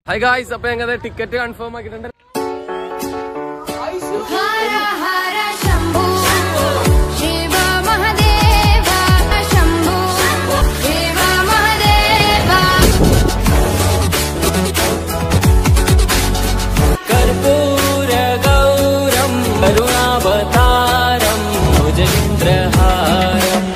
Hi guys അപ്പൊ ഞങ്ങൾ ticket confirm ആക്കിയിട്ടുണ്ട് ഹര ഹര ശംഭു ശിവ മഹദേവ ശംഭു ശിവ മഹദേവ कर्पूर गौरम करुणावतारम भुजगेन्द्रहारम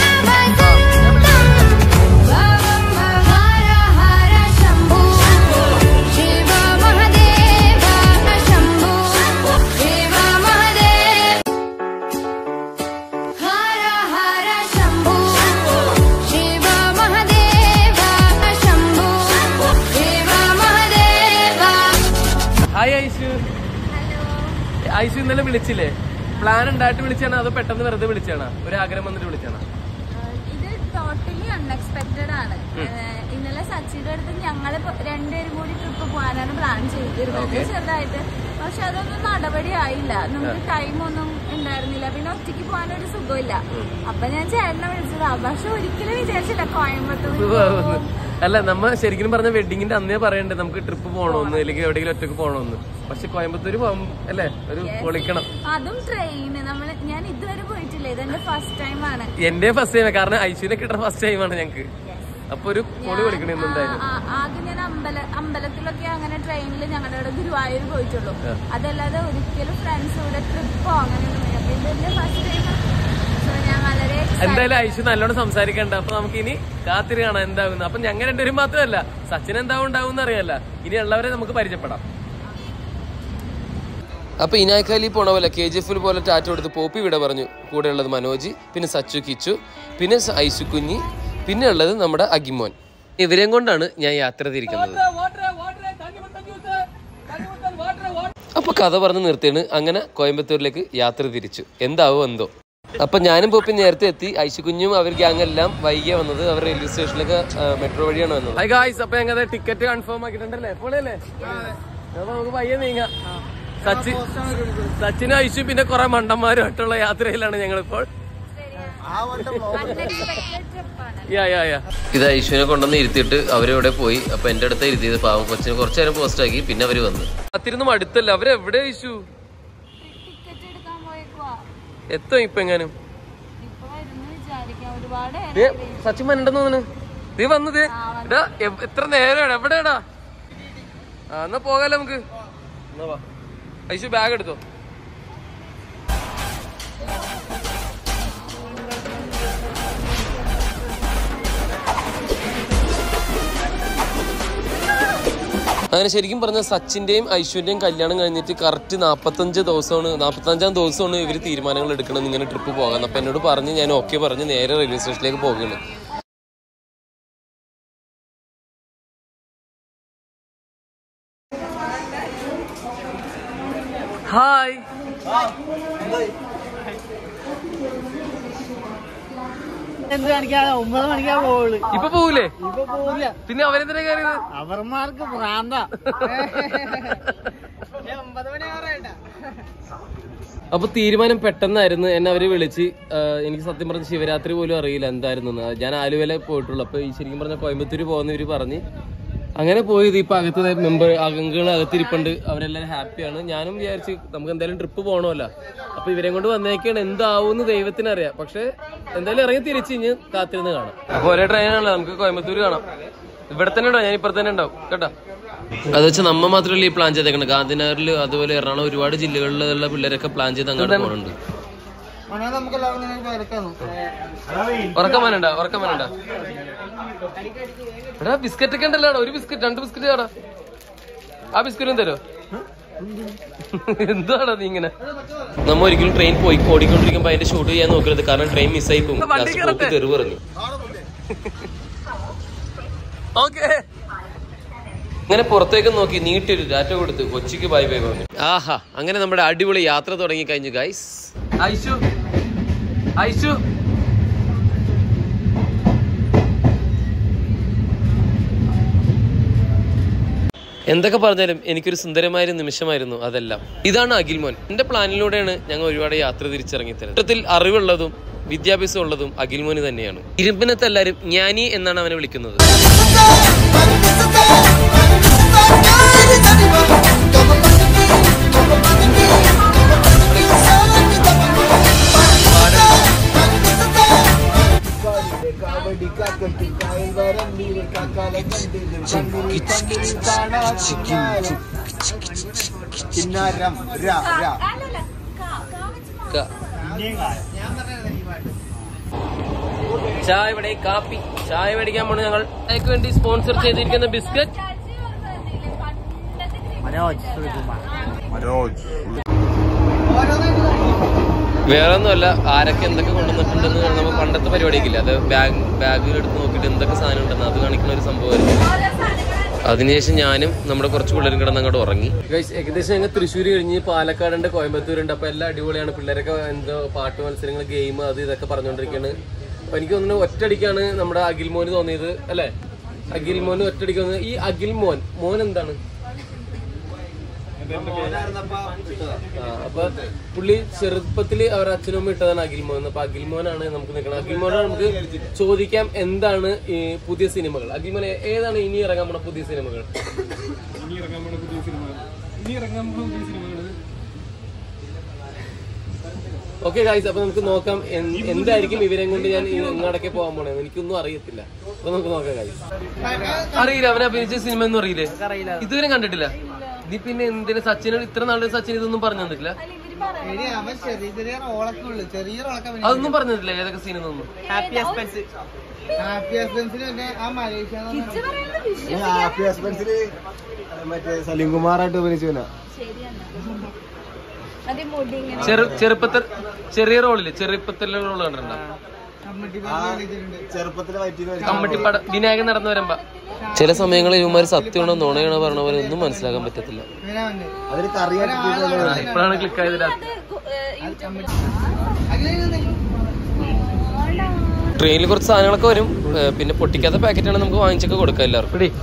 ഹര ഹര ശംഭു ശിവ മഹദേവ ശംഭു ശിവ മഹദേവ ഹര ഹര ശംഭു ശിവ മഹദേവ ശംഭു ശിവ മഹദേവ ഹായ് ഐശു ഐശു ഇന്നലെ വിളിച്ചില്ലേ പ്ലാൻ ഉണ്ടായിട്ട് വിളിച്ചാണ് അതോ പെട്ടെന്ന് വെറുതെ വിളിച്ചാണ് ഒരു ആഗ്രഹം വന്നിട്ട് വിളിച്ചാണ് ഇത് ടോട്ടലി അൺഎക്സ്പെക്ടഡ് ആണ് ഏഹ് ഇന്നലെ സച്ചിയുടെ അടുത്ത് ഞങ്ങള് ഇപ്പൊ രണ്ടുപേരും കൂടി ട്രിപ്പ് പോകാനാണ് പ്ലാൻ ചെയ്തിരുന്നത് Okay. ചെറുതായിട്ട് പക്ഷെ അതൊന്നും നടപടി ആയില്ല നമുക്ക് ടൈം ഒന്നും ഉണ്ടായിരുന്നില്ല പിന്നെ ഒറ്റയ്ക്ക് പോകാനൊരു സുഖമില്ല അപ്പൊ ഞാൻ ചേട്ടനെ വിളിച്ചതാ പക്ഷെ ഒരിക്കലും വിചാരിച്ചില്ല കോയമ്പത്തൂർ പോകും. അല്ല നമ്മ ശരിക്കും പറഞ്ഞ വെഡിങ്ങിന്റെ അന്നേ പറയണ്ടേ നമുക്ക് ട്രിപ്പ് പോകണമെന്ന് അല്ലെങ്കിൽ എവിടെയെങ്കിലും ഒറ്റക്ക് പോകണമെന്ന് പക്ഷെ കോയമ്പത്തൂര് പോകും അല്ലേ ഒരു പൊളിക്കണം അതും ട്രെയിന് നമ്മള് ഞാൻ ഇതുവരെ പോയിട്ടില്ല ഇതെന്റെ ഫസ്റ്റ് ടൈം ആണ് എന്റെ ഫസ്റ്റ് ടൈം കാരണം ഐശുവിനെ കിട്ടുന്ന ഫസ്റ്റ് ടൈമാണ് ഞങ്ങക്ക് അപ്പൊ ഒരു പൊളി പൊളിക്കണം ഇന്ന് എന്തായാലും ആ, ആ, ആകെ ഞാൻ അമ്പല അമ്പലത്തിലൊക്കെ അങ്ങനെ ട്രെയിനിൽ ഞങ്ങളുടെ ഇവിടെ ഗുരുവായൂർ പോയിട്ടുള്ളൂ അതല്ലാതെ ഒരിക്കലും ഫ്രണ്ട്സ് കൂടെ ട്രിപ്പോ അങ്ങനെ ഒന്നും ഇല്ല. അപ്പൊ ഇതെന്റെ ഫസ്റ്റ് ടൈം സോ ഞാൻ വളരെ excited. എന്തായാലും ഐശു നല്ലോണം സംസാരിക്കണ്ട അപ്പൊ നമുക്ക് ഇനി കാത്തിരി കാണാം എന്താകുന്നു അപ്പൊ ഞങ്ങൾ രണ്ടുപേരും മാത്രമല്ല സച്ചിൻ എന്താവും ഉണ്ടാവും അറിയാല്ല ഇനി ഉള്ളവരെ നമുക്ക് പരിചയപ്പെടാം അപ്പൊ ഇനാക്കാലി പോണ പോലെ കെ ജി എഫിൽ പോലെ ടാറ്റ കൊടുത്ത് പോപ്പി ഇവിടെ പറഞ്ഞു കൂടെ ഉള്ളത് മനോജ് പിന്നെ സച്ചു കിച്ചു പിന്നെ സ- ഐശു കുഞ്ഞി പിന്നെ ഉള്ളത് നമ്മുടെ അഗിമോൻ ഇവരെയും കൊണ്ടാണ് ഞാൻ യാത്ര തിരിക്കുന്നത് അപ്പൊ കഥ പറഞ്ഞ് നിർത്തിയാണ് അങ്ങനെ കോയമ്പത്തൂരിലേക്ക് യാത്ര തിരിച്ചു എന്താവോ എന്തോ അപ്പൊ ഞാനും പോപ്പി നേരത്തെ എത്തി ഐശുകുഞ്ഞും അവർ ഗ്യാങ് എല്ലാം വൈകിയ വന്നത് അവർ റെയിൽവേ സ്റ്റേഷനിലേക്ക് മെട്രോ വഴിയാണ് വന്നത് ഹൈ ഗായ്സ് അപ്പൊ ഞങ്ങൾ ടിക്കറ്റ് കൺഫേം ആക്കിയിട്ടുണ്ടല്ലേ എപ്പോഴല്ലേ അപ്പൊ നമുക്ക് പയ്യെ നീങ്ങാം സച്ചിൻ സച്ചിനും ഐശു പിന്നെ കുറെ മണ്ടന്മാരുമായിട്ടുള്ള യാത്രയിലാണ് ഞങ്ങളിപ്പോൾ Unexpected trip ആണ്. യാ യാ യാ ഇത് ഐശ്വനെ കൊണ്ടുവന്ന് ഇരുത്തിയിട്ട് അവരെവിടെ പോയി അപ്പൊ എന്റെ അടുത്ത് ഇരുത്തിയത് പാവം കൊച്ചിന് കുറച്ചു നേരം പോസ്റ്റ് ആക്കി പിന്നെ അവര് വന്നു അത്തിരുന്നും അടുത്തല്ല അവരെവിടെ ഐശു ടിക്കറ്റ് എടുക്കാൻ പോയേക്കുവാ എത്തോ ഇപ്പൊ എങ്ങാനും ഇപ്പൊ വരുന്നു വിചാരിക്കാം ഒരുപാട് ദേ, സച്ചിൻ വന്നിട്ടെന്ന് തോന്നുന്നു നീ വന്നത് എടാ എവ്- എത്ര നേരം എവിടെയാടാ ആ എന്നാ പോകാലോ നമുക്ക് എന്നാ വാ. ഐശു ബാഗ് എടുത്തോ അങ്ങനെ ശരിക്കും പറഞ്ഞ സച്ചിന്റെയും ഐശ്വര്യയും കല്യാണം കഴിഞ്ഞിട്ട് കറക്റ്റ് നാപ്പത്തഞ്ച് ദിവസമാണ് നാപ്പത്തഞ്ചാം ദിവസമാണ് ഇവർ തീരുമാനങ്ങൾ എടുക്കണം ഇങ്ങനെ ട്രിപ്പ് പോകാൻ അപ്പൊ എന്നോട് പറഞ്ഞ് ഞാൻ ഓക്കെ പറഞ്ഞ് നേരെ റെയിൽവേ സ്റ്റേഷനിലേക്ക് പോകുകയാണ് ഹായ് എന്ത് കാണിക്കാതെ ഒമ്പത് മണിക്കാ പോവുള്ളു ഇപ്പൊ പോകൂലേ ഇപ്പൊ പോവില്ല പിന്നെ അവരെന്തിനാ കയറിയത് അവർമാർക്ക് ഭ്രാന്ത ഒമ്പത് മണി പറയണ്ട അപ്പൊ തീരുമാനം പെട്ടെന്നായിരുന്നു എന്നെ അവര് വിളിച്ച് ആ, എനിക്ക് സത്യം പറഞ്ഞ ശിവരാത്രി പോലും അറിയില്ല എന്തായിരുന്നു ഞാൻ ആലുവല പോയിട്ടുള്ളൂ അപ്പൊ ഈ ശരിക്കും പറഞ്ഞ കോയമ്പത്തൂര് പോകുന്നവര് പറഞ്ഞ് അങ്ങനെ പോയത് ഇപ്പൊ അകത്ത് മെമ്പർ അംഗങ്ങൾ അകത്തിരിപ്പുണ്ട് അവരെല്ലാരും ഹാപ്പിയാണ് ഞാനും വിചാരിച്ച് നമുക്ക് എന്തായാലും ട്രിപ്പ് പോകണമല്ലോ അപ്പൊ ഇവരെയും കൊണ്ട് വന്നേക്കാണ് എന്താവുമെന്ന് ദൈവത്തിന് അറിയാം പക്ഷെ എന്തായാലും ഇറങ്ങി തിരിച്ച് ഇഞ്ഞ് കാത്തിരുന്ന് കാണാം അപ്പൊ ഒരേ ട്രെയിനാണല്ലോ നമുക്ക് കോയമ്പത്തൂര് കാണാം ഇവിടെ തന്നെ ഉണ്ടാവും ഞാൻ ഇപ്പുറത്ത് തന്നെ ഉണ്ടാവും കേട്ടോ അത് വെച്ച് നമ്മ മാത്രമല്ല ഈ പ്ലാൻ ചെയ്തേക്കുന്നത് ഗാന്ധിനഗറിൽ അതുപോലെ എറണാകുളം ഒരുപാട് ജില്ലകളിലുള്ള പിള്ളേരൊക്കെ പ്ലാൻ ചെയ്ത് അങ്ങോട്ട് പോകുന്നുണ്ട് മണി നമുക്ക് എല്ലാവർക്കും ഇങ്ങനെ പേരക്കാന്നു ഉറക്കം വേണ്ട ഉറക്കം വേണ്ട എടാ ബിസ്ക്കറ്റ് ഒക്കെ ഉണ്ടല്ലോ ഒരു ബിസ്ക്കറ്റ് രണ്ട് ബിസ്ക്കറ്റ് ആടാ ആ ബിസ്ക്കറ്റും തരോ എന്താടാ നീ ഇങ്ങനെ നമ്മ ഒരിക്കലും ട്രെയിൻ പോയി ഓടിക്കൊണ്ടിരിക്കുമ്പോ അതിന്റെ ഷൂട്ട് ചെയ്യാൻ നോക്കരുത് കാരണം ട്രെയിൻ മിസ്സായി പോകും Last പോക്ക് തെറി പറഞ്ഞു ഓക്കേ അങ്ങനെ പുറത്തേക്ക് നോക്കി നീട്ടൊരു ഡാറ്റ കൊടുത്ത് കൊച്ചിക്ക് ബൈ ബൈ പറഞ്ഞു ആഹാ അങ്ങനെ നമ്മുടെ അടിപൊളി യാത്ര തുടങ്ങി കഴിഞ്ഞു ഗൈസ് ഐശു ഐശു എന്തൊക്കെ പറഞ്ഞാലും എനിക്കൊരു സുന്ദരമായ ഒരു നിമിഷമായിരുന്നു അതെല്ലാം ഇതാണ് അഖിൽമോൻ എന്റെ പ്ലാനിലൂടെയാണ് ഞങ്ങൾ ഒരുപാട് യാത്ര തിരിച്ചിറങ്ങി തരുന്നത് ഇത്തരത്തിൽ അറിവുള്ളതും വിദ്യാഭ്യാസം ഉള്ളതും അഖിൽമോന് തന്നെയാണ് ഇരുമ്പിനത്ത് എല്ലാവരും ജ്ഞാനി എന്നാണ് അവനെ വിളിക്കുന്നത് Thank you. കിന്നാരം ര ര അല്ലല്ല കാ കാ വെച്ച് ചായ ഇവിടെ കാപ്പി ചായ മേടിക്കാൻ പോണു ഞങ്ങൾ അതിക്ക് വേണ്ടി സ്പോൺസർ ചെയ്തിരിക്കുന്ന ബിസ്ക്കറ്റ് ചാച്ചി ഓർമ്മ വന്നില്ലേ പണ്ടത്തെ മനോജ് ശ്രീകുമാർ മനോജ് വേറെ ഒന്നുമല്ല ആരൊക്കെ എന്തൊക്കെ കൊണ്ടുവന്നിട്ടുണ്ടെന്ന് നമുക്ക് പണ്ടത്തെ പരിപാടിയൊക്കെ അത് ബാഗ് ബാഗ് എടുത്ത് നോക്കിയിട്ട് എന്തൊക്കെ സാധനം ഉണ്ടെന്ന് അത് കാണിക്കുന്ന ഒരു സംഭവമായിരുന്നു ഓരോ സാധനങ്ങൾ അതിനുശേഷം ഞാനും നമ്മുടെ കുറച്ച് പിള്ളേരും കിടന്ന് അങ്ങോട്ട് ഉറങ്ങി ഏകദേശം ഞങ്ങൾ തൃശ്ശൂർ കഴിഞ്ഞ് പാലക്കാടുണ്ട് കോയമ്പത്തൂരുണ്ട് അപ്പൊ എല്ലാം അടിപൊളിയാണ് പിള്ളേരൊക്കെ എന്തോ പാട്ട് മത്സരങ്ങൾ ഗെയിം അത് ഇതൊക്കെ പറഞ്ഞുകൊണ്ടിരിക്കുകയാണ് അപ്പൊ എനിക്ക് തോന്നുന്നു ഒറ്റടിക്കാണ് നമ്മുടെ അഖിൽ മോന് തോന്നിയത് അല്ലെ അഖിൽ മോന് ഒറ്റടിക്ക് തോന്നിയത് ഈ അഖിൽ മോൻ മോൻ എന്താണ് ആ, അപ്പൊ പുള്ളി ചെറുപ്പത്തില് അവർ അച്ഛനും അമ്മയും ഇട്ടതാണ് അഖിൽ മോൻ അപ്പൊ അഖിൽ മോനാണ് നമുക്ക് നിൽക്കുന്നത് അഖിൽ മോനാണ് നമുക്ക് ചോദിക്കാം എന്താണ് ഈ പുതിയ സിനിമകൾ അഖിൽ മോനെ ഏതാണ് ഇനി ഇറങ്ങാൻ പോണ പുതിയ സിനിമകൾ ഓക്കെ ഗായ്സ് അപ്പൊ നമുക്ക് നോക്കാം എന്ത് എന്തായിരിക്കും ഇവരെ കൊണ്ട് ഞാൻ ഈ ഇങ്ങോട്ടൊക്കെ പോകാൻ പോണേ എനിക്കൊന്നും അറിയത്തില്ല അപ്പൊ നമുക്ക് നോക്കാം ഗായ്സ് അറിയില്ല അവനെ അഭിനയിച്ച സിനിമ ഒന്നും അറിയില്ലേ ഇതുവരെ കണ്ടിട്ടില്ല നീ പിന്നെ എന്തിനാ സച്ചിനോട് ഇത്ര നാളെ സച്ചിൻ ഇതൊന്നും പറഞ്ഞു തന്നിട്ടില്ല എടി, അവൻ ചെറിയ ചെറിയ റോളൊക്കെ ഉള്ളു ചെറിയ റോളൊക്കെ അവന് അതൊന്നും പറഞ്ഞു തന്നിട്ടില്ല ഏതൊക്കെ സീനൊന്നും ഹാപ്പി ഹസ്ബൻഡ്സ് ഹാപ്പി ഹസ്ബൻഡ്സിൽ മറ്റേ ആ മലേഷ്യ എന്ന് പറഞ്ഞ- ഇച്ച് പറയുന്നത് വിഷയം ഹാപ്പി ഹസ്ബൻഡ്സില് മറ്റേ സലീം കുമാറായിട്ട് അഭിനയിച്ചവനാ ശരിയാണ് അതേ മുടി ഇങ്ങനെ ചെറു ചെറുപ്പത്തിൽ ചെറിയ റോളില് ചെറുപ്പത്തിലെ റോള് കണ്ടിട്ടുണ്ടോ കമ്മിറ്റി പറഞ്ഞ് വിളിച്ചിട്ടുണ്ട് ചെറുപ്പത്തിലെ വയറ്റിന്ന് കമ്മട്ടിപ്പട വിനായകൻ നടന്നു വരുമ്പോ ചില സമയങ്ങളിൽ ഇവന്മാര് സത്യമാണോ നുണയാണോ പറഞ്ഞ പോലെ ഒന്നും മനസ്സിലാക്കാൻ പറ്റത്തില്ല ഇവനാ വന്നെ അതിന് കറിയായിട്ട് ഇപ്പോഴാണ് ക്ലിക്ക് ആയതില്ല ട്രെയിനിൽ കുറച്ച് സാധനങ്ങളൊക്കെ വരും ഏ, പിന്നെ പൊട്ടിക്കാത്ത പാക്കറ്റാണ് നമുക്ക് വാങ്ങിച്ചൊക്കെ കൊടുക്കാം എല്ലാവർക്കും ഇടി.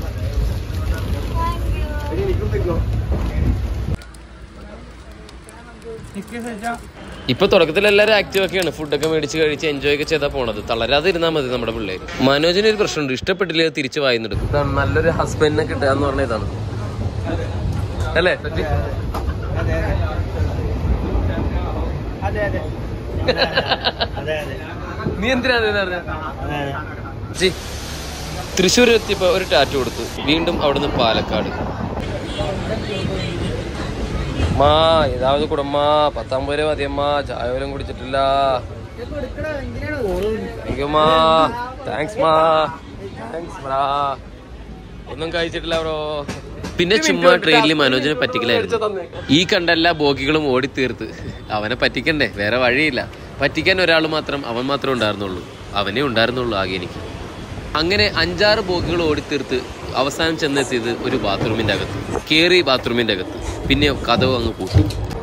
ഇപ്പൊ തുടക്കത്തിൽ എല്ലാവരും ആക്റ്റീവ് ഒക്കെയാണ് ഫുഡൊക്കെ മേടിച്ച് കഴിച്ച് എൻജോയ് ഒക്കെ ചെയ്താ പോണത് തളരാതെ ഇരുന്നാൽ മതി നമ്മുടെ പിള്ളേര് മനോജിന് ഒരു പ്രശ്നമുണ്ട് ഇഷ്ടപ്പെട്ടില്ല തിരിച്ച് വായിന്നെടുക്കും ഇതാണ് നല്ലൊരു ഹസ്ബൻഡിനെ കിട്ടുക എന്ന് പറഞ്ഞ ഇതാണ് അല്ലേ സച്ചി? അതെ അതെ അതെ അതെ നീ എന്തിനാ അത് പറഞ്ഞത്? ജി തൃശ്ശൂർ എത്തിയപ്പോ ഒരു ടാറ്റു കൊടുത്തു വീണ്ടും അവിടുന്ന് പാലക്കാട് മാ ഏതാവത് കുടമ്മാ പത്താമ്പത് രൂപ മതിയമ്മാ ചായ പോലും കുടിച്ചിട്ടില്ല താങ്ക് യു മാ താങ്ക്സ് മാ താങ്ക്സ് ബ്രാ ഒന്നും കഴിച്ചിട്ടില്ല ബ്രോ പിന്നെ ചുമ്മാ ട്രെയിനിൽ മനോജിനെ പറ്റിക്കലായിരുന്നു ഈ കണ്ട എല്ലാ ബോഗികളും ഓടിത്തീർത്ത് അവനെ പറ്റിക്കണ്ടേ വേറെ വഴിയില്ല പറ്റിക്കാൻ ഒരാൾ മാത്രം അവൻ മാത്രമേ ഉണ്ടായിരുന്നുള്ളൂ അവനേ ഉണ്ടായിരുന്നുള്ളൂ ആകെ എനിക്ക് അങ്ങനെ അഞ്ചാറ് ബോഗികൾ ഓടിത്തീർത്ത് അവസാനം ചെന്നെത്തിയത് ഒരു ബാത്റൂമിന്റെ അകത്ത് കേറി ബാത്റൂമിന്റെ അകത്ത് പിന്നെ കഥവ് അങ്ങ് പൂട്ടി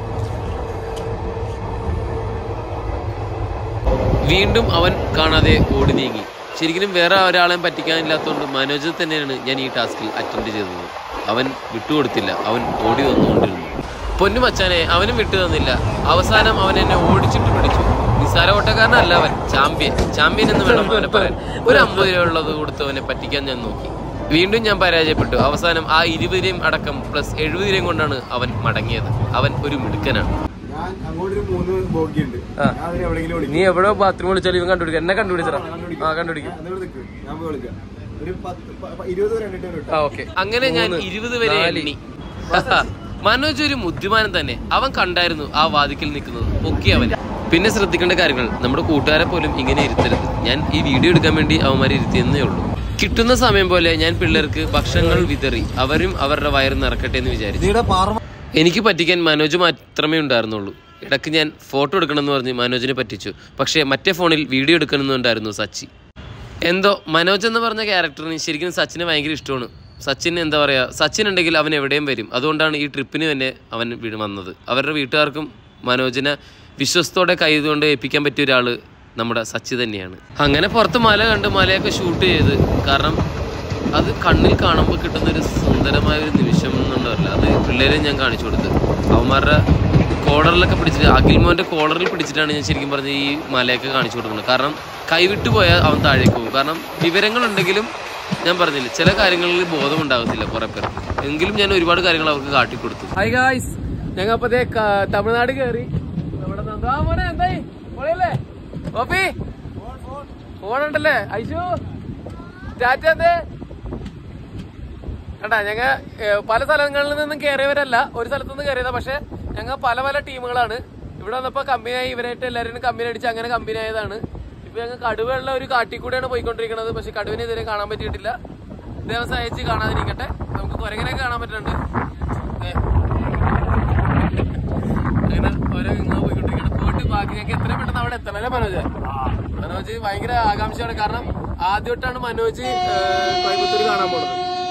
വീണ്ടും അവൻ കാണാതെ ഓടി നീങ്ങി ശരിക്കും വേറെ ഒരാളെയും പറ്റിക്കാനില്ലാത്തതുകൊണ്ട് മനോജ് തന്നെയാണ് ഞാൻ ഈ ടാസ്കിൽ അറ്റൻഡ് ചെയ്തത് അവൻ വിട്ടുകൊടുത്തില്ല അവൻ ഓടി വന്നുകൊണ്ടിരുന്നു പൊന്നു മച്ചാനെ അവനും വിട്ടു തന്നില്ല അവസാനം അവൻ എന്നെ ഓടിച്ചിട്ട് പിടിച്ചു നിസ്സാര ഓട്ടക്കാരനല്ല അവൻ ചാമ്പ്യൻ ചാമ്പ്യൻ എന്ന് വേണം അവനെ പറയാൻ ഒരു അമ്പത് രൂപ ഉള്ളത് കൊടുത്ത് അവനെ പറ്റിക്കാൻ ഞാൻ നോക്കി വീണ്ടും ഞാൻ പരാജയപ്പെട്ടു അവസാനം ആ ഇരുപത് രൂപയും അടക്കം പ്ലസ് എഴുപത് രൂപയും കൊണ്ടാണ് അവൻ മടങ്ങിയത് അവൻ ഒരു മിടുക്കനാണ് ഞാൻ അങ്ങോട്ടൊരു മൂന്ന് ബോഗിയുണ്ട് ആ. ഞാൻ അതിന് എവിടെയെങ്കിലും വിളിക്കും നീ എവിടെ ബാത്റൂം വിളിച്ചാലും ഇവൻ കണ്ടുപിടിക്കും എന്നെ കണ്ടുപിടിച്ചടാ ആ കണ്ടുപിടിക്കും എന്നിട്ട് നിൽക്ക് ഞാൻ പോയി വിളിക്കാം ഒരു പത്ത് പ- പ- ഇരുപത് വരെ കണ്ടിട്ട് വരും ആ ഓക്കെ അങ്ങനെ ഞാൻ ഇരുപത് വരെ എണ്ണി മനോജ് ഒരു ബുദ്ധിമാനം തന്നെ അവൻ കണ്ടായിരുന്നു ആ വാതിക്കൽ നിൽക്കുന്നത് പൊക്കി അവൻ പിന്നെ ശ്രദ്ധിക്കേണ്ട കാര്യങ്ങൾ നമ്മുടെ കൂട്ടുകാരെ പോലും ഇങ്ങനെ ഇരുത്തരുത് ഞാൻ ഈ വീഡിയോ എടുക്കാൻ വേണ്ടി അവന്മാരെ ഇരുത്തിയെന്നേ ഉള്ളൂ കിട്ടുന്ന സമയം പോലെ ഞാൻ പിള്ളേർക്ക് ഭക്ഷണങ്ങൾ വിതറി അവരും അവരുടെ വയറ് നിറക്കട്ടെ എന്ന് വിചാരിച്ചു എനിക്ക് പറ്റിക്കാൻ മനോജ് മാത്രമേ ഉണ്ടായിരുന്നുള്ളൂ ഇടയ്ക്ക് ഞാൻ ഫോട്ടോ എടുക്കണമെന്ന് പറഞ്ഞ് മനോജിനെ പറ്റിച്ചു പക്ഷേ മറ്റേ ഫോണിൽ വീഡിയോ എടുക്കണമെന്നുണ്ടായിരുന്നു സച്ചി എന്തോ മനോജ് എന്ന് പറഞ്ഞ ക്യാരക്ടറിന് ശരിക്കും സച്ചിനെ ഭയങ്കര ഇഷ്ടമാണ് സച്ചിൻ എന്താ പറയുക സച്ചിൻ ഉണ്ടെങ്കിൽ അവൻ എവിടെയും വരും അതുകൊണ്ടാണ് ഈ ട്രിപ്പിന് തന്നെ അവൻ വീട് വന്നത് അവരുടെ വീട്ടുകാർക്കും മനോജിനെ വിശ്വസ്തോടെ കൈകൊണ്ട് ഏൽപ്പിക്കാൻ പറ്റിയ ഒരാൾ നമ്മുടെ സച്ചി തന്നെയാണ് അങ്ങനെ പുറത്ത് മല കണ്ട് മലയൊക്കെ ഷൂട്ട് ചെയ്ത് കാരണം അത് കണ്ണിൽ കാണുമ്പോൾ കിട്ടുന്ന ഒരു സുന്ദരമായ ഒരു നിമിഷം എന്നുണ്ടല്ല അത് പിള്ളേരെ ഞാൻ കാണിച്ചു കൊടുത്ത് അവന്മാരുടെ കോളറിലൊക്കെ പിടിച്ചിട്ട് അഖിൽമോന്റെ കോളറിൽ പിടിച്ചിട്ടാണ് ഞാൻ ശരിക്കും പറഞ്ഞ ഈ മലയൊക്കെ കാണിച്ചു കൊടുക്കുന്നത് കാരണം കൈവിട്ട് പോയാൽ അവൻ താഴേക്ക് പോകും കാരണം വിവരങ്ങളുണ്ടെങ്കിലും ഞാൻ പറഞ്ഞില്ല ചില കാര്യങ്ങളിൽ ബോധം ഉണ്ടാകത്തില്ല കുറെ പേർക്ക് എങ്കിലും ഞാൻ ഒരുപാട് കാര്യങ്ങൾ അവർക്ക് കാട്ടിക്കൊടുത്തു ഹായ് ഗായ്സ് ഞങ്ങൾ അപ്പൊ തമിഴ്നാട് കയറി നമ്മുടെ നന്ദാ മോനെ എന്തായി പൊളിയല്ലേ ഓപ്പി ഫോണുണ്ടല്ലേ ഐശു ടാറ്റ എന്തേ കണ്ടാ ഞങ്ങ ഏഹ്, പല സ്ഥലങ്ങളിൽ നിന്നും കയറിയവരല്ല ഒരു സ്ഥലത്തു നിന്ന് കയറിയതാ പക്ഷെ ഞങ്ങൾ പല പല ടീമുകളാണ് ഇവിടെ വന്നപ്പോ കമ്പനിയായി ഇവരായിട്ട് എല്ലാവരും കമ്പനി അടിച്ച് അങ്ങനെ കമ്പനി ആയതാണ് ഇപ്പൊ ഞങ്ങൾ കടുവയുള്ള ഒരു കാട്ടിൽ കൂടെയാണ് പോയിക്കൊണ്ടിരിക്കുന്നത് പക്ഷെ കടുവിനെ ഇതുവരെ കാണാൻ പറ്റിയിട്ടില്ല ദിവസം അയച്ച് കാണാതിരിക്കട്ടെ നമുക്ക് കുരങ്ങനെ കാണാൻ പറ്റുന്നുണ്ട് ദേ. അങ്ങനെ ഓരോ ഇങ്ങനെ പോയിക്കൊണ്ടിരിക്കണം പോയിട്ട് ബാക്കി ഞങ്ങൾക്ക് എത്രയും പെട്ടെന്ന് അവിടെ എത്തണം അല്ലേ മനോജ് മനോജ് ഭയങ്കര ആകാംക്ഷയാണ് കാരണം ആദ്യമായിട്ടാണ് മനോജ് ഏഹ്, കോയമ്പത്തൂർ കാണാൻ പോണത്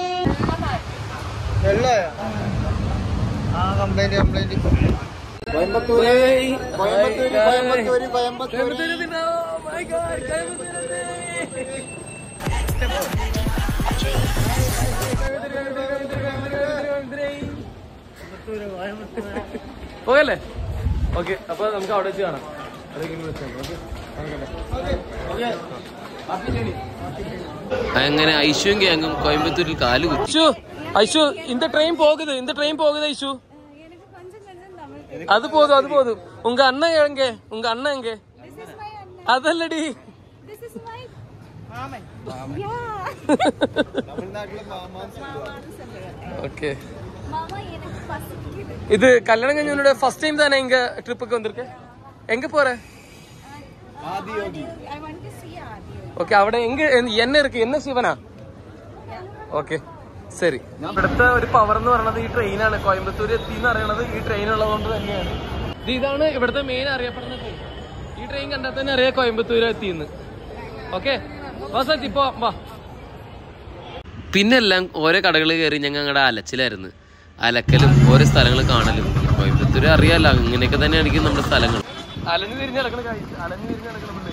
ആ കംപ്ലൈന്റ് കംപ്ലൈന്റ് കോയമ്പത്തൂര് ഏയ്. കോയമ്പത്തൂര് ഹായ്. കോയമ്പത്തൂര് കോയമ്പത്തൂര് കോയമ്പത്തൂര് പിന്നെ, oh my God, കോയമ്പത്തൂര് തന്നെ. പോകല്ലേ ഓക്കെ അപ്പൊ നമുക്ക് അവിടെ വെച്ച് കാണാം അങ്ങനെ ഐശുവും ഗ്യാങ്ങും കോയമ്പത്തൂരിൽ കാല് കുച്ചു ഐശു இந்த ட்ரெயின் போகுது இந்த ட்ரெயின் போகுது ஐஷு எனக்கு கொஞ்சம் கொஞ்சம் தமிழ் அது போதும் அது போதும் உங்க அண்ணன் எங்க உங்க அண்ணன் எங்க This is my அண்ணன். അതല്ലടി This is my മാമൻ yeah. തമിഴ്നാട്ടിലെ മാമാൻ ஓகே மாமா எனக்கு பசிக்குது இது கல்யாணம் கஞ்சனோட ஃபர்ஸ்ட் டைம் தானே இங்க ட்ரிப்புக்கு வந்திருக்க எங்க போற Adiyogi I want to see Adi. Okay അവിടെ എങ്ക என்ன இருக்கு என்ன ശിവനാ ഓക്കെ ശരി ഇവിടുത്തെ ഒരു പവർ എന്ന് പറയുന്നത് ഈ ട്രെയിനാണ് കോയമ്പത്തൂർ എത്തി എന്ന് പറയുന്നത് ഈ ട്രെയിൻ ഉള്ളതുകൊണ്ട് തന്നെയാണ് ഇത് ഇതാണ് ഇവിടുത്തെ മെയിൻ അറിയപ്പെടുന്ന ട്രെയിൻ ഈ ട്രെയിൻ കണ്ടാൽ തന്നെ അറിയാം കോയമ്പത്തൂർ എത്തിയെന്ന് ഓക്കെ വാ സച്ചി പോ വാ പിന്നെല്ലാം ഓരോ കടകൾ കയറി ഞങ്ങൾ അങ്ങടെ അലച്ചിലായിരുന്നു അലക്കലും ഓരോ സ്ഥലങ്ങൾ കാണലും കോയമ്പത്തൂർ അറിയാലോ ഇങ്ങനെയൊക്കെ തന്നെയായിരിക്കും നമ്മുടെ സ്ഥലങ്ങൾ അലഞ്ഞു തിരിഞ്ഞ് നടക്കണ കാഴ്ച അലഞ്ഞു തിരിഞ്ഞ് നടക്കണ പിള്ളേര്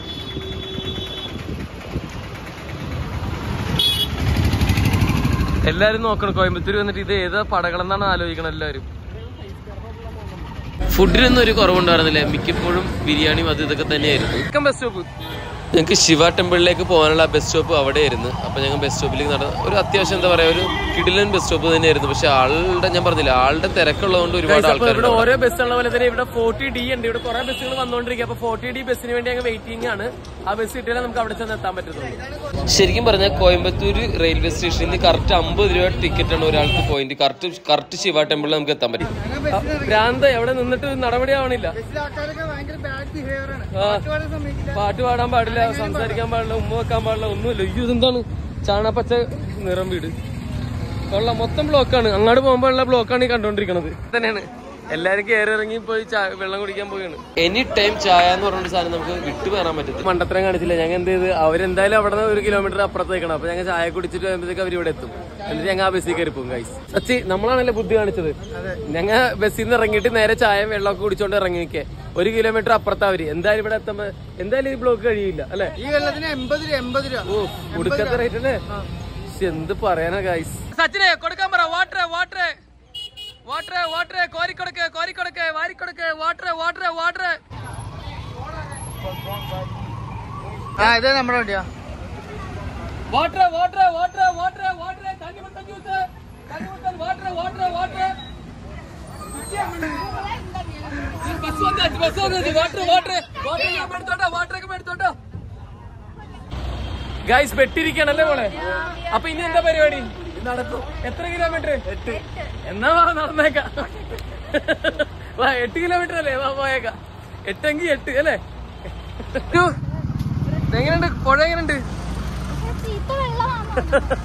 എല്ലാരും നോക്കണം കോയമ്പത്തൂർ വന്നിട്ട് ഇത് ഏതാ പടകളെന്നാണ് ആലോചിക്കണം എല്ലാവരും ഫുഡിനൊന്നും ഒരു കുറവുണ്ടായിരുന്നില്ല മിക്കപ്പോഴും ബിരിയാണിയും അത് ഇതൊക്കെ തന്നെയായിരുന്നു ബസ് സ്റ്റോപ്പ് ഞങ്ങൾക്ക് ശിവ ടെമ്പിളിലേക്ക് പോകാനുള്ള ബസ് സ്റ്റോപ്പ് അവിടെയായിരുന്നു അപ്പൊ ഞങ്ങൾ ബസ് സ്റ്റോപ്പിലേക്ക് നട ഒരു അത്യാവശ്യം എന്താ പറയാ ഒരു കിടിലൻ ബസ് സ്റ്റോപ്പ് തന്നെയായിരുന്നു പക്ഷെ ആളുടെ ഞാൻ പറഞ്ഞില്ല ആളുടെ തിരക്കുള്ളതുകൊണ്ട് ഒരുപാട് ആൾക്കാർ ഇവിടെ ഓരോ ബസ്സുള്ള പോലെ തന്നെ ഇവിടെ ഫോർട്ടി ഡി ഉണ്ട് ഇവിടെ കുറെ ബസ്സുകൾ വന്നുകൊണ്ടിരിക്കുക അപ്പൊ ഫോർട്ടി ഡി ബസ്സിന് വേണ്ടി ഞങ്ങൾ വെയിറ്റിംഗ് ആണ് ആ ബസ് കിട്ടിയാലേ നമുക്ക് അവിടെ ചെന്ന് എത്താൻ പറ്റത്തുള്ളൂ ശരിക്കും പറഞ്ഞാൽ കോയമ്പത്തൂർ റെയിൽവേ സ്റ്റേഷനിൽ നിന്ന് കറക്റ്റ് അമ്പത് രൂപ ടിക്കറ്റ് ആണ് ഒരാൾക്ക് പോയിന്റ് കറക്റ്റ് കറക്റ്റ് ശിവ ടെമ്പിളിൽ നമുക്ക് എത്താൻ പറ്റും ഭ്രാന്ത എവിടെ നിന്നിട്ട് നടപടി ആവണില്ല ബസ്സിലെ ആൾക്കാരൊക്കെ ഭയങ്കര ബാഡ് ബിഹേവിയർ ആണ് ആ. പാട്ട് സമ്മതിക്കില്ല പാട്ട് പാടാൻ പാടില്ല സംസാരിക്കാൻ പാടില്ല ഉമ്മ വെക്കാൻ പാടില്ല ഒന്നുമില്ല അയ്യോ ഇതെന്താണ് ചാണപ്പച്ച നിറം വീട് കൊള്ളാം മൊത്തം ബ്ലോക്കാണ് അങ്ങോട്ട് പോകുമ്പോഴുള്ള ബ്ലോക്കാണ് ഈ കണ്ടോണ്ടിരിക്കണത് തന്നെയാണ് എല്ലാരും കയറി ഇറങ്ങി പോയി ചാ- വെള്ളം കുടിക്കാൻ പോവുകയാണ് എനി ടൈം ചായ എന്ന് പറഞ്ഞ സാധനം നമുക്ക് വിട്ടു കയറാൻ പറ്റത്തില്ല മണ്ടത്തരം കാണിച്ചില്ല ഞങ്ങൾ എന്ത് ചെയ്ത് അവരെന്തായാലും അവിടെ നിന്ന് ഒരു കിലോമീറ്റർ അപ്പുറത്ത് നിൽക്കണം അപ്പൊ ഞങ്ങൾ ചായ കുടിച്ചിട്ട് വരുമ്പോഴത്തേക്ക് അവർ ഇവിടെ എത്തും എന്നിട്ട് ഞങ്ങൾ ആ ബസ്സിൽ കയറി പോകും ഗൈസ് സച്ചി നമ്മളാണല്ലേ ബുദ്ധി കാണിച്ചത് ഞങ്ങൾ ബസ്സിൽ നിന്ന് ഇറങ്ങിയിട്ട് നേരെ ചായ വെള്ളമൊക്കെ കുടിച്ചോണ്ട് ഇറങ്ങി നിൽക്കേ ഒരു കിലോമീറ്റർ അപ്പുറത്താ അവര് എന്തായാലും ഇവിടെ എത്തുമ്പോ എന്തായാലും ഈ ബ്ലോക്ക് കഴിയില്ല അല്ലെ ഈ വെള്ളത്തിന് എൺപത് രൂപ എൺപത് രൂപ ഓ ഉടുക്കത്തെ റേറ്റ് അല്ലേ ശ്ശെ, എന്ത് പറയാനാ ഗൈസ് സച്ചിനെ കൊടുക്കാൻ പറ വാട്ടർ വാട്ടർ വാട്ടർ വാട്ടർ കോരിക്കൊടുക്ക് കോരിക്കൊടുക്ക് വാരിക്കൊടുക്ക് വാട്ടർ വാട്ടർ വാട്ടർ ആ ഇത് നമ്മുടെ വണ്ടിയാ water water water water water തങ്ങി തങ്ങി തങ്ങി വാട്ടർ വാട്ടർ വാട്ടർ ബസ് വന്നു ബസ് വന്നു വാട്ടർ വാട്ടർ വാട്ടർ എടുത്തോട്ടോ വാട്ടർ ഒക്കെ എടുത്തോട്ടോ ഗൈസ് പെട്ടിരിക്കണല്ലേ മോളെ അപ്പൊ ഇനി എന്താ പരിപാടി നടക്കും എത്ര കിലോമീറ്റർ എട്ട് എന്നാ വാ നടന്നേക്കാം വാ എട്ട് കിലോമീറ്റർ അല്ലേ വാ പോയേക്കാം എട്ടെങ്കി എട്ട് അല്ലേ യ്യോ, എങ്ങനെയുണ്ട് പുഴ എങ്ങനെയുണ്ട് ചീത്ത വെള്ളമാണ്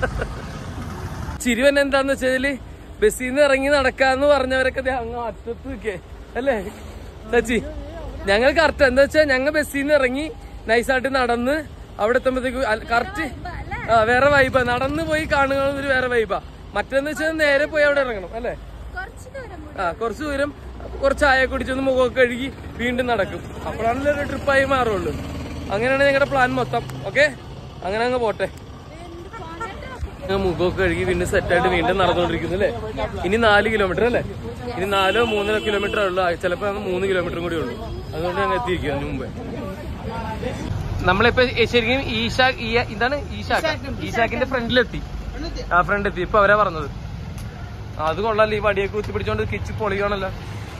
ചിരി തന്നെ എന്താന്ന് വെച്ചാല് ബസ്സിൽ നിന്ന് ഇറങ്ങി നടക്കാന്ന് പറഞ്ഞവരൊക്കെ ദേ അങ്ങ് അറ്റത്ത് നിൽക്കേ അല്ലേ സച്ചി ഞങ്ങൾ കറക്റ്റ് എന്താ വെച്ചാൽ ഞങ്ങൾ ബസ്സിൽ നിന്ന് ഇറങ്ങി നൈസായിട്ട് നടന്ന് അവിടെ എത്തുമ്പോഴത്തേക്ക് കറക്റ്റ് ആ വേറെ വൈബാ നടന്ന് പോയി കാണുക ഒരു വേറെ വൈബാ മറ്റേന്ന് വെച്ചാൽ നേരെ പോയി അവിടെ ഇറങ്ങണം അല്ലേ കുറച്ച് ദൂരം കൂടി. ആ കുറച്ച് ദൂരം കുറച്ച് ചായ കുടിച്ചൊന്ന് മുഖമൊക്കെ കഴുകി വീണ്ടും നടക്കും അപ്പോഴാണല്ലോ ഒരു ട്രിപ്പായി മാറുള്ളൂ അങ്ങനെയാണ് ഞങ്ങളുടെ പ്ലാൻ മൊത്തം ഓക്കെ അങ്ങനെ അങ്ങ് പോട്ടെ എന്ത് പോന്നിട്ട് ഞാൻ മുഖമൊക്കെ കഴുകി വീണ്ടും സെറ്റായിട്ട് വീണ്ടും നടന്നുകൊണ്ടിരിക്കുന്നു അല്ലേ ഇനി നാല് കിലോമീറ്റർ അല്ലേ ഇനി നാലോ മൂന്നര കിലോമീറ്റർ ഉള്ളു ചിലപ്പോ അങ്ങ് മൂന്ന് കിലോമീറ്ററും കൂടി ഉള്ളു അതുകൊണ്ട് ഞങ്ങൾ എത്തിയിരിക്കും അതിന് മുമ്പേ നമ്മളിപ്പോ ശരിക്കും ഈശാ ഈ- ഇതാണ് ഈശാക്ക് ഈശാക്കിന്റെ ഫ്രണ്ടിലെത്തി ആ ഫ്രണ്ട് എത്തി ഇപ്പൊ അവരാ പറഞ്ഞത് ആ, അത് കൊള്ളാലോ ഈ വടിയൊക്കെ കുത്തി പിടിച്ചോണ്ട് കിച്ച് പൊളിയാണല്ലോ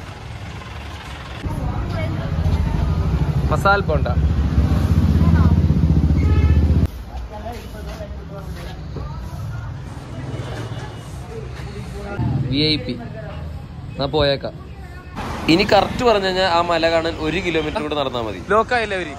മസാല പോണ്ട വി ഐ പി എന്നാ പോയേക്കാം ഇനി കറക്റ്റ് പറഞ്ഞു കഴിഞ്ഞാൽ ആ മല കാണാൻ ഒരു കിലോമീറ്റർ കൂടെ നടന്നാൽ മതി ലോക്കായില്ലേ അവര്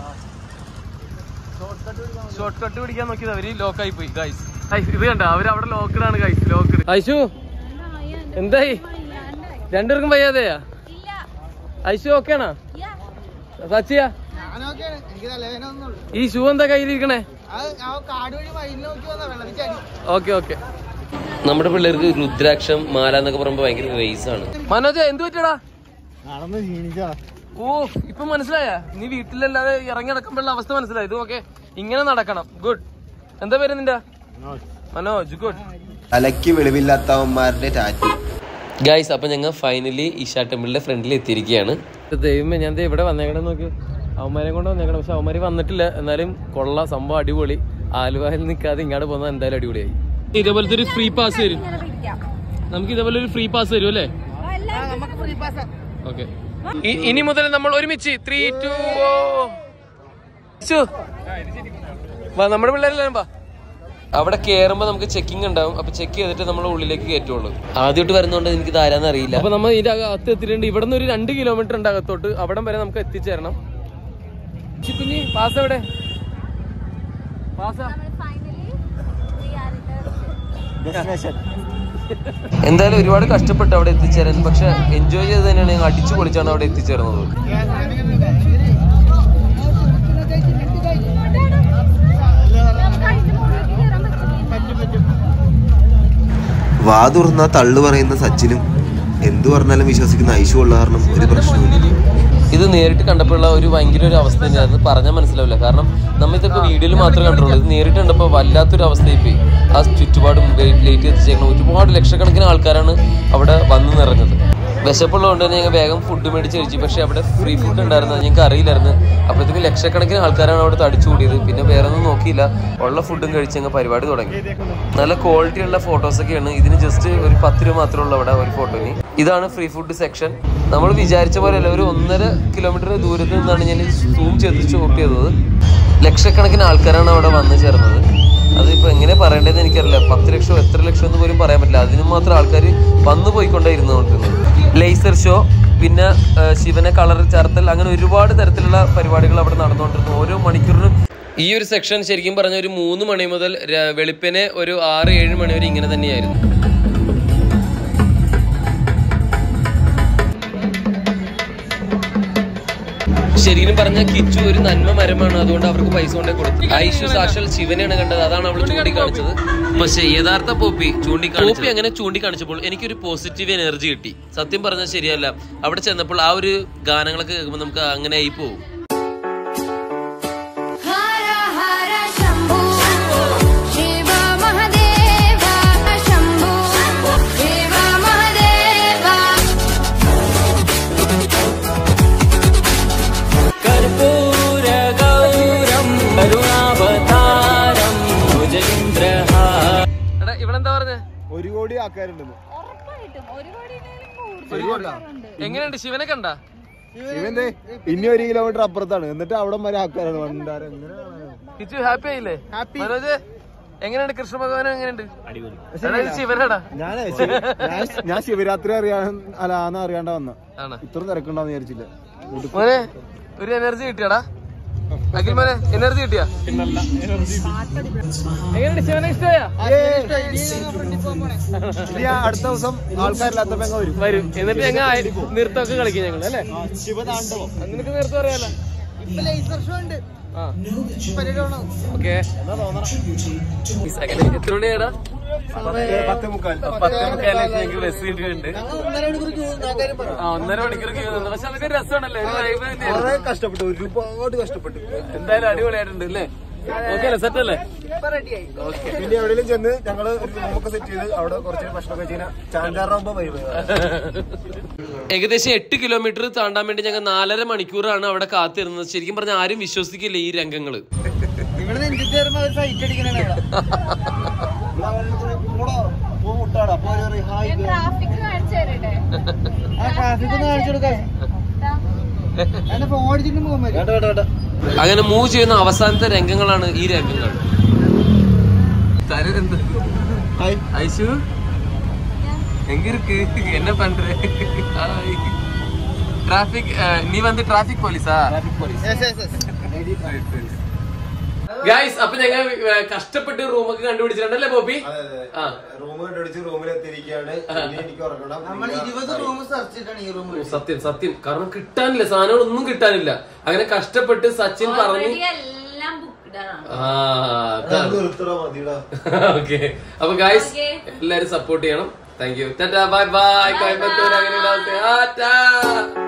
ഷോർട്ട് കട്ട് പിടിക്കാൻ നോക്കിയത് അവര് ലോക്കായി പോയി ഗൈസ് ഇത് കണ്ട അവര് അവിടെ ലോക്കഡാണ് ഗൈസ് ലോക്കഡ് ഐശു എന്തായി രണ്ടുപേർക്കും വയ്യാതെയാ ഐശു ഓക്കേണാ സച്ചിയാ ഞാനൊക്കെയാണ് എനിക്ക് തലവേനൊന്നുള്ളൂ ഈ ഷൂ എന്താ കയ്യിലിരിക്കണേ അത് ആ കാട് വഴി വഴി നോക്കി വന്ന വെള്ളത്തിൽ ചാടി ഓക്കെ ഓക്കെ നമ്മുടെ പിള്ളേർക്ക് രുദ്രാക്ഷം മാല എന്നൊക്കെ പറയുമ്പോ ഭയങ്കര റേസ് ആണ് മനോജ് എന്ത് പറ്റിയടാ നടന്ന് ക്ഷീണിച്ചാ ഓ ഇപ്പൊ മനസ്സിലായ നീ വീട്ടിലല്ലാതെ ഇറങ്ങി നടക്കുമ്പോഴുള്ള അവസ്ഥ മനസ്സിലായി ഇത് ഓക്കെ ഇങ്ങനെ നടക്കണം ഗുഡ് എന്താ പേര് നിന്റെ മനോജ് ഗുഡ് തലയ്ക്ക് വെളിവില്ലാത്തവന്മാരുടെ ടാറ്റു ഗൈസ് അപ്പൊ ഞങ്ങൾ ഫൈനലി ഈശാ ടെമ്പിളിന്റെ ഫ്രണ്ടിൽ എത്തിയിരിക്കുകയാണ് ദൈവമേ ഞാൻ ദേ ഇവിടെ വന്നേക്കണം നോക്കി അവന്മാരെ കൊണ്ട് വന്നേക്കണം പക്ഷെ അവന്മാര് വന്നിട്ടില്ല എന്നാലും കൊള്ള സംഭവം അടിപൊളി ആലുവയിൽ നിൽക്കാതെ ഇങ്ങോട്ട് പോകുന്നത് എന്തായാലും അടിപൊളിയായി ഇതേപോലത്തെ ഒരു ഫ്രീ പാസ് തരും ഇങ്ങനെ പിടിക്കാം നമുക്ക് ഇതേപോലെ ഒരു ഫ്രീ പാസ് തരും അല്ലേ നമുക്ക് ഫ്രീ പാസ് ഓക്കെ ഇനി മുതൽ നമ്മൾ ഒരുമിച്ച് ത്രീ ടു നമ്മുടെ പിള്ളേരെല്ലാം വാ അവിടെ കേറുമ്പോ നമുക്ക് ചെക്കിംഗ് ഉണ്ടാവും അപ്പൊ ചെക്ക് ചെയ്തിട്ട് നമ്മൾ ഉള്ളിലേക്ക് കയറ്റുള്ളൂ ആദ്യമായിട്ട് വരുന്നോണ്ട് എനിക്ക് ഇതാരാന്ന് അറിയില്ല അപ്പൊ നമ്മൾ ഇതിന്റെ അകത്ത് എത്തിയിട്ടുണ്ട് ഇവിടെ നിന്ന് ഒരു രണ്ട് കിലോമീറ്റർ ഉണ്ട് അകത്തോട്ട് അവിടം വരെ നമുക്ക് എത്തിച്ചേരണം കുഞ്ഞി പാസ് എവിടെ പാസ് നമ്മൾ finally we are in destination എന്തായാലും ഒരുപാട് കഷ്ടപ്പെട്ട് അവിടെ എത്തിച്ചേരാൻ പക്ഷെ എൻജോയ് ചെയ്ത് തന്നെയാണ് ഞങ്ങൾ അടിച്ചു പൊളിച്ചാണ് അവിടെ എത്തിച്ചേർന്നത് വാ തുറന്ന തള്ളു പറയുന്ന സച്ചിനും എന്തു പറഞ്ഞാലും വിശ്വസിക്കുന്ന ഐശു ഉള്ള കാരണം ഒരു പ്രശ്നമില്ല ഇത് നേരിട്ട് കണ്ടപ്പോഴുള്ള ഒരു ഭയങ്കര ഒരു അവസ്ഥ തന്നെയാണ് പറഞ്ഞാൽ മനസ്സിലാവില്ല കാരണം നമ്മൾ ഇതൊക്കെ വീഡിയോയിൽ മാത്രമേ കണ്ടുള്ളൂ ഇത് നേരിട്ട് കണ്ടപ്പോൾ വല്ലാത്തൊരു അവസ്ഥയായി പോയി ആ ചുറ്റുപാടും ലേറ്റ് എത്തിച്ചേക്കണം ഒരുപാട് ലക്ഷക്കണക്കിന് ആൾക്കാരാണ് അവിടെ വന്നു നിറഞ്ഞത് വിശപ്പുള്ളതുകൊണ്ട് തന്നെ ഞങ്ങൾ വേഗം ഫുഡ് മേടിച്ച് കഴിച്ചു പക്ഷേ അവിടെ ഫ്രീ ഫുഡ് ഉണ്ടായിരുന്നു അത് ഞങ്ങൾക്ക് അറിയില്ലായിരുന്നു അപ്പോഴത്തേക്ക് ലക്ഷക്കണക്കിന് ആൾക്കാരാണ് അവിടെ തടിച്ചു കൂടിയത് പിന്നെ വേറെ ഒന്നും നോക്കിയില്ല ഉള്ള ഫുഡും കഴിച്ച് ഞങ്ങൾ പരിപാടി തുടങ്ങി നല്ല ക്വാളിറ്റി ഉള്ള ഫോട്ടോസൊക്കെയാണ് ഇതിന് ജസ്റ്റ് ഒരു പത്ത് രൂപ മാത്രമേ ഉള്ളൂ അവിടെ ഒരു ഫോട്ടോന് ഇതാണ് ഫ്രീ ഫുഡ് സെക്ഷൻ നമ്മൾ വിചാരിച്ച പോലെയല്ല ഒരു ഒന്നര കിലോമീറ്റർ ദൂരത്ത് നിന്നാണ് ഞാൻ സൂം ചെയ്ത് ഷൂട്ട് ചെയ്തത് ലക്ഷക്കണക്കിന് ആൾക്കാരാണ് അവിടെ വന്നു ചേർന്നത് അതിപ്പോ എങ്ങനെ പറയേണ്ടതെന്ന് എനിക്കറിയില്ല പത്ത് ലക്ഷം എത്ര ലക്ഷം എന്ന് പോലും പറയാൻ പറ്റില്ല അതിനും മാത്രം ആൾക്കാർ വന്നു പോയിക്കൊണ്ടേ ഇരുന്നുകൊണ്ടിരുന്നത് ലേസർ ഷോ പിന്നെ ആ, ശിവനെ കളർ ചേർത്തൽ അങ്ങനെ ഒരുപാട് തരത്തിലുള്ള പരിപാടികൾ അവിടെ നടന്നുകൊണ്ടിരുന്നു ഓരോ മണിക്കൂറിനും ഈ ഒരു സെക്ഷൻ ശരിക്കും പറഞ്ഞ ഒരു മൂന്ന് മണി മുതൽ ര- വെളുപ്പിനെ ഒരു ആറ് ഏഴ് മണി വരെ ഇങ്ങനെ തന്നെയായിരുന്നു ശരിക്കും പറഞ്ഞ കിച്ചു ഒരു നന്മ മരമാണ് അതുകൊണ്ട് അവർക്ക് പൈസ കൊണ്ടേ കൊടുത്തു ഐഷു സാക്ഷാൽ ശിവനെയാണ് കണ്ടത് അതാണ് അവൾ ചൂണ്ടിക്കാണിച്ചത് പക്ഷെ യഥാർത്ഥ പോപ്പി ചൂണ്ടിക്കാണിച്ചു പോപ്പി അങ്ങനെ ചൂണ്ടിക്കാണിച്ചപ്പോൾ എനിക്കൊരു പോസിറ്റീവ് എനർജി കിട്ടി സത്യം പറഞ്ഞാൽ ശരിയല്ല അവിടെ ചെന്നപ്പോൾ ആ ഒരു ഗാനങ്ങളൊക്കെ കേൾക്കുമ്പോൾ നമുക്ക് അങ്ങനെ ആയി പോകും हर हर शम्भो शिव महदेव शम्भो शिव महदेव कर्पूरगौरं करुणावतारं भुजगेन्द्रहा എടാ ഇവളെന്താ പറഞ്ഞേ ഒരു കോടി ആൾക്കാരുണ്ടെന്ന് ഉറപ്പായിട്ടും ഒരു കോടി കൂടുതൽ എങ്ങനെയുണ്ട് ശിവനെ കണ്ട ഇവന്റെ ഇനി ഒരു കിലോമീറ്റർ അപ്പുറത്താണ് എന്നിട്ട് അവിടെ വരെ ആൾക്കാരാണ് വണ്ടാരം കിച്ചു ഹാപ്പി ആയില്ലേ മനോജ് എങ്ങനെയുണ്ട് കൃഷ്ണ ഭഗവാൻ എങ്ങനെയുണ്ട് എടാ, ഇത് ശിവനാടാ ഞാൻ ഞാൻ ശിവരാത്രി അറിയാൻ അല്ല ആന്ന് അറിയാണ്ട വന്ന ആണ് ഇത്ര തിരക്കുണ്ടാവും വിചാരിച്ചില്ല മോനെ ഒരു എനർജി കിട്ടിയാടാ അഖിൽ മോനെ എനർജി കിട്ടിയാ എങ്ങനെയുണ്ട് ശിവനെ ഇഷ്ടമായാ ഇനി ആ അടുത്ത ദിവസം ആൾക്കാരില്ലാത്തപ്പോ അങ്ങ് വരും വരും എന്നിട്ട് ഞങ്ങൾ നൃത്തമൊക്കെ കളിക്കും ഞങ്ങൾ അല്ലേ ശിവതാണ്ഡവം അത് നിനക്ക് നൃത്തം അറിയാലോ ഇപ്പൊ ലേസർ ഷോ ഉണ്ട് ആ പരിപാടി ഓക്കെ എത്ര മണിയാടാ പത്ത് മുക്കാൽ പത്ത് മുക്കാലേക്ക് ഞങ്ങൾക്ക് ബസ് കിട്ടിയിട്ടുണ്ട് ഒന്നര മണിക്കൂർ ക്യൂ നാട്ടുകാരും പറഞ്ഞു ആ ഒന്നര മണിക്കൂർ queue നിന്നു. പക്ഷെ അതൊക്കെ രസമാണല്ലേ ഒരു vibe തന്നെയാണ്. കുറെ കഷ്ടപ്പെട്ടു ഒരുപാട് കഷ്ടപ്പെട്ടു എന്തായാലും അടിപൊളിയായിട്ടുണ്ട് അല്ലേ ഓക്കെ അല്ലേ സെറ്റ് അല്ലേ ഇപ്പൊ റെഡിയായി ഓക്കെ പിന്നെ എവിടെയെങ്കിലും ചെന്ന് ഞങ്ങള് ഒരു റൂമൊക്കെ സെറ്റ് ചെയ്ത് അവിടെ കുറച്ച് ഭക്ഷണം കഴിച്ചാൽ ചാഞ്ചാറാകുമ്പോ വരും ഏകദേശം എട്ട് കിലോമീറ്റർ താണ്ടാൻ വേണ്ടി ഞങ്ങൾ നാലര മണിക്കൂറാണ് അവിടെ കാത്തിരുന്നത് ശരിക്കും പറഞ്ഞാൽ ആരും വിശ്വസിക്കില്ല ഈ രംഗങ്ങള് ഇവിടെ നെഞ്ചിട്ട് വരുമ്പോ അവർ സൈറ്റ് അടിക്കണേ മുട്ടാണ് അപ്പൊ അവര് പറയും, "ഹായ് girl." ട്രാഫിക് കാണിച്ചു തരട്ടെ ആ ട്രാഫിക് ഒന്ന് കാണിച്ചു കൊടുക്കാൻ എന്നെ ഫോൺ അടിച്ചിട്ട് പോകാൻ പറ്റും വേണ്ട, വേണ്ട, വേണ്ട. അങ്ങനെ മൂവ് ചെയ്യുന്ന അവസാനത്തെ രംഗങ്ങളാണ് ഈ രംഗങ്ങൾ തരുന്നത് ഹായ് ഐശു எங்க இருக்கு என்ன பண்ற டிராபிக் நீ வந்து டிராபிக் போலீஸா Yes, yes, yes. ഗൈസ് അപ്പൊ ഞങ്ങൾ ഏഹ്, കഷ്ടപ്പെട്ട് റൂമൊക്കെ കണ്ടുപിടിച്ചിട്ടുണ്ടല്ലേ ബോബി ആ റൂം കണ്ടുപിടിച്ച് റൂമിലെത്തിയിരിക്കുകയാണ് ഇനി എനിക്ക് ഉറങ്ങണം നമ്മൾ ഇരുപത് റൂം സെർച്ച് ചെയ്തിട്ടാണ് ഈ റൂം ഓ, സത്യം സത്യം കാരണം കിട്ടാനില്ല സാധനങ്ങളൊന്നും കിട്ടാനില്ല അങ്ങനെ കഷ്ടപ്പെട്ട് സച്ചിൻ പറഞ്ഞു എല്ലാം ബുക്ക്ഡ് ആണ് ആ നിർത്തണോ മതിടാ ഓക്കെ അപ്പൊ ഗൈസ് Okay. എല്ലാരും സപ്പോർട്ട് ചെയ്യണം thank you ta ta bye bye Coimbatore അങ്ങനെ ഉണ്ടാവട്ടെ. ആ, ടാ.